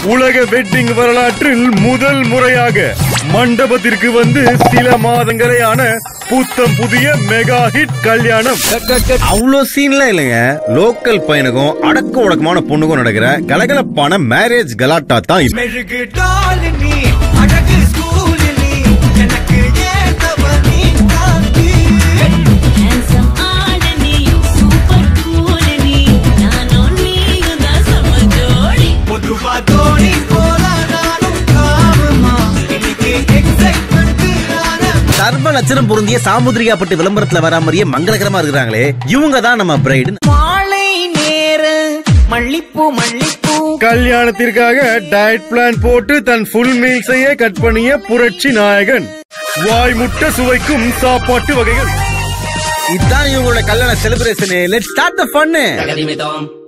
உலக வெட்டிங் வரலாற்றில் முதல் முறையாக மண்டபத்திற்கு வந்து சில மாதங்களே ஆன புத்தம் புதிய மெகா ஹிட் கல்யாணம் அவ்வளோ சீன்லாம் இல்லைங்க லோக்கல் பையனுக்கும் அடக்க உடக்கமான பொண்ணுக்கும் நடக்கிற கலகலப்பான மேரேஜ் கலாட்டா தான் இது. மெழுகு டால் நீ அழகு ஸ்கூல் நீ எனக்கு ஏத்தவ நீ காந்தி Handsome ஆடனி, super cool நீ. நானும் நீயும் தான் செம ஜோடி. பொதுவா தோணி போல நானும் காமமா இன்னைக்கு எக்ஸைட்மெண்ட் ஆன சர்வ லட்சணம் பொருந்திய சாமுதிரிகாப்பட்டு விளம்பரத்துல வரா மாதிரியே மங்களகரமா இருக்கிறாங்களே இவங்க தான் நம்ம பிரைடு மாலை நேர மல்லிப்பூ மல்லிப்பூ கல்யாணத்திற்காக டயட் பிளான் போட்டு தன் ஃபுல் மீல்ஸையே கட் பண்ணிய புரட்சி நாயகன் வாய் முட்ட சுவைக்கும் சாப்பாட்டு வகைகள் இதுதான் இவங்களோட கல்யாண celebration let start the fun Tagadimitom,